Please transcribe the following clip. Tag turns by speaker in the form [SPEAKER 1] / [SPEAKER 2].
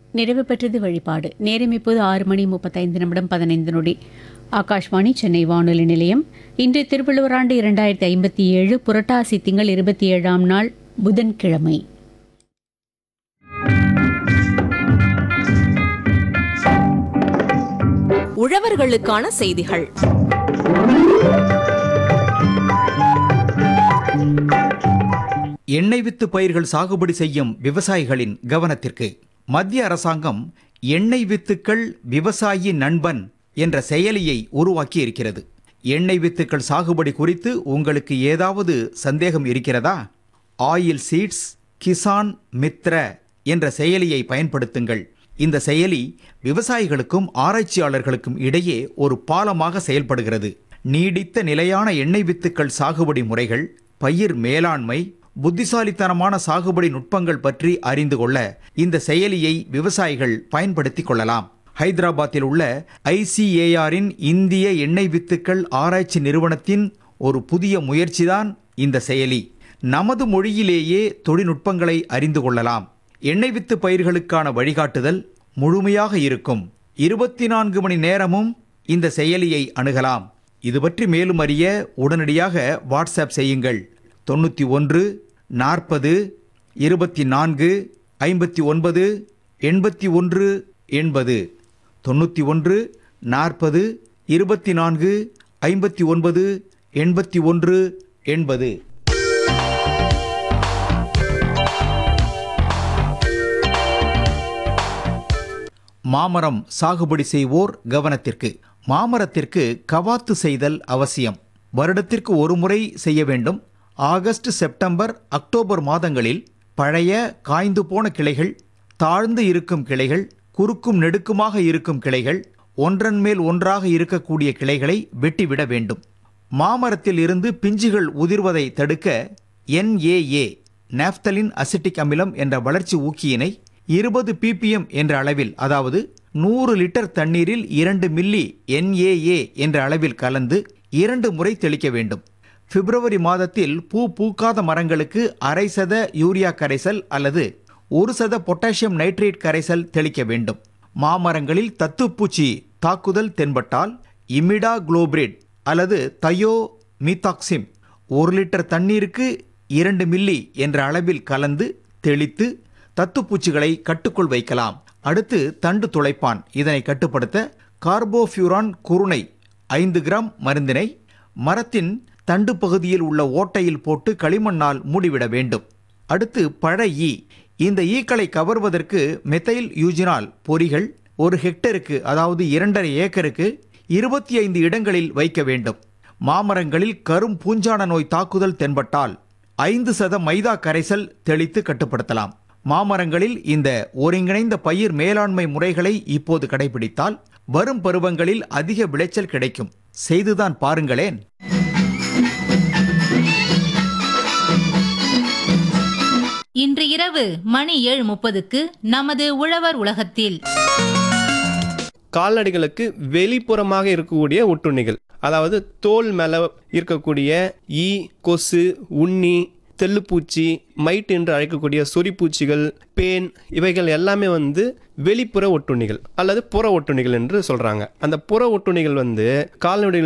[SPEAKER 1] நிறைவு பெற்றது வழிபாடு நேரம் இப்போது ஆறு மணி முப்பத்தைந்து நிமிடம் பதினைந்து நொடி ஆகாஷ்வாணி சென்னை வானொலி நிலையம் இன்று திருவள்ளுவர் ஆண்டு இரண்டாயிரத்தி ஐம்பத்தி ஏழு புரட்டாசி திங்கள் இருபத்தி ஏழாம் நாள் புதன்கிழமை
[SPEAKER 2] உழவர்களுக்கான செய்திகள்
[SPEAKER 3] எண்ணெய் வித்து பயிர்கள் சாகுபடி செய்யும் விவசாயிகளின் கவனத்திற்கு மத்திய அரசாங்கம் எண்ணெய் வித்துக்கள் விவசாயி நண்பன் என்ற செயலியை உருவாக்கி இருக்கிறது எண்ணெய் வித்துக்கள் சாகுபடி குறித்து உங்களுக்கு ஏதாவது சந்தேகம் இருக்கிறதா ஆயில் சீட்ஸ் கிசான் மித்ர என்ற செயலியை பயன்படுத்துங்கள் இந்த செயலி விவசாயிகளுக்கும் ஆராய்ச்சியாளர்களுக்கும் இடையே ஒரு பாலமாக செயல்படுகிறது நீடித்த நிலையான எண்ணெய் வித்துக்கள் சாகுபடி முறைகள் பயிர் மேலாண்மை புத்திசாலித்தனமான சாகுபடி நுட்பங்கள் பற்றி அறிந்து கொள்ள இந்த செயலியை விவசாயிகள் பயன்படுத்திக் கொள்ளலாம் ஹைதராபாத்தில் உள்ள ஐசிஏஆரின் இந்திய எண்ணெய் வித்துக்கள் ஆராய்ச்சி நிறுவனத்தின் ஒரு புதிய முயற்சிதான் இந்த செயலி நமது மொழியிலேயே தொழில்நுட்பங்களை அறிந்து கொள்ளலாம் எண்ணெய் வித்து பயிர்களுக்கான வழிகாட்டுதல் முழுமையாக இருக்கும் இருபத்தி நான்கு மணி நேரமும் இந்த செயலியை அணுகலாம் இது பற்றி மேலும் அறிய உடனடியாக வாட்ஸ்அப் செய்யுங்கள் தொண்ணூற்றி ஒன்று நாற்பது இருபத்தி நான்கு ஐம்பத்தி ஒன்பது எண்பத்தி ஒன்று எண்பது தொண்ணூற்றி ஒன்று நாற்பது இருபத்தி நான்கு ஐம்பத்தி ஒன்பது எண்பத்தி ஒன்று எண்பது மாமரம் சாகுபடி செய்வோர் கவனத்திற்கு மாமரத்திற்கு கவாத்து செய்தல் அவசியம் வருடத்திற்கு ஒரு முறை செய்ய வேண்டும் ஆகஸ்ட் செப்டம்பர் அக்டோபர் மாதங்களில் பழைய காய்ந்து போன கிளைகள் தாழ்ந்து இருக்கும் கிளைகள் குறுக்கும் நெடுக்குமாக இருக்கும் கிளைகள் ஒன்றன் மேல் ஒன்றாக இருக்கக்கூடிய கிளைகளை வெட்டிவிட வேண்டும் மாமரத்தில் இருந்து பிஞ்சுகள் உதிர்வதை தடுக்க NAA நாப்தலின் அசிட்டிக் அமிலம் என்ற வளர்ச்சி ஊக்கியினை இருபது ppm என்ற அளவில் அதாவது நூறு லிட்டர் தண்ணீரில் இரண்டு மில்லி NAA என்ற அளவில் கலந்து இரண்டு முறை தெளிக்க வேண்டும் பிப்ரவரி மாதத்தில் பூ பூக்காத மரங்களுக்கு அரை சத யூரியா கரைசல் அல்லது ஒரு சத பொட்டாசியம் நைட்ரேட் கரைசல் தெளிக்க வேண்டும் மாமரங்களில் தத்துப்பூச்சி தாக்குதல் தென்பட்டால் இமிடா குளோபிரிட் அல்லது தயோ மீத்தாக்சிம் ஒரு லிட்டர் தண்ணீருக்கு இரண்டு மில்லி என்ற அளவில் கலந்து தெளித்து தத்துப்பூச்சிகளை கட்டுக்குள் வைக்கலாம் அடுத்து தண்டு துளைப்பான் இதனை கட்டுப்படுத்த கார்போஃபியூரான் குருணை ஐந்து கிராம் மருந்தினை மரத்தின் தண்டு பகுதியில் உள்ள ஓட்டையில் போட்டு களிமண்ணால் மூடிவிட வேண்டும் அடுத்து பழ ஈ இந்த ஈக்களை கவர்வதற்கு மெத்தைல் யூஜினால் பொறிகள் ஒரு ஹெக்டருக்கு அதாவது இரண்டரை ஏக்கருக்கு இருபத்தி ஐந்து இடங்களில் வைக்க வேண்டும் மாமரங்களில் கரும் பூஞ்சான நோய் தாக்குதல் தென்பட்டால் ஐந்து சத மைதா கரைசல் தெளித்து கட்டுப்படுத்தலாம் மாமரங்களில் இந்த ஒருங்கிணைந்த பயிர் மேலாண்மை முறைகளை இப்போது கடைபிடித்தால் வரும் பருவங்களில் அதிக விளைச்சல் கிடைக்கும் செய்துதான் பாருங்களேன்
[SPEAKER 4] இன்று இரவு மணி ஏழு முப்பதுக்கு நமது உழவர் உலகத்தில்
[SPEAKER 5] கால்நடைகளுக்கு வெளிப்புறமாக இருக்கக்கூடிய ஒட்டுண்ணிகள் அதாவது தோல் மேலே இருக்கக்கூடிய ஈ கொசு உண்ணி தெள்ளுப்பூச்சி மைட் என்று அழைக்கக்கூடிய சொறிப்பூச்சிகள் பேன் இவைகள் எல்லாமே வந்து வெளிப்புற ஒட்டுண்ணிகள் அல்லது புற ஒட்டுண்ணிகள் என்று சொல்றாங்க அந்த புற ஒட்டுண்ணிகள் வந்து கால்நடைகள்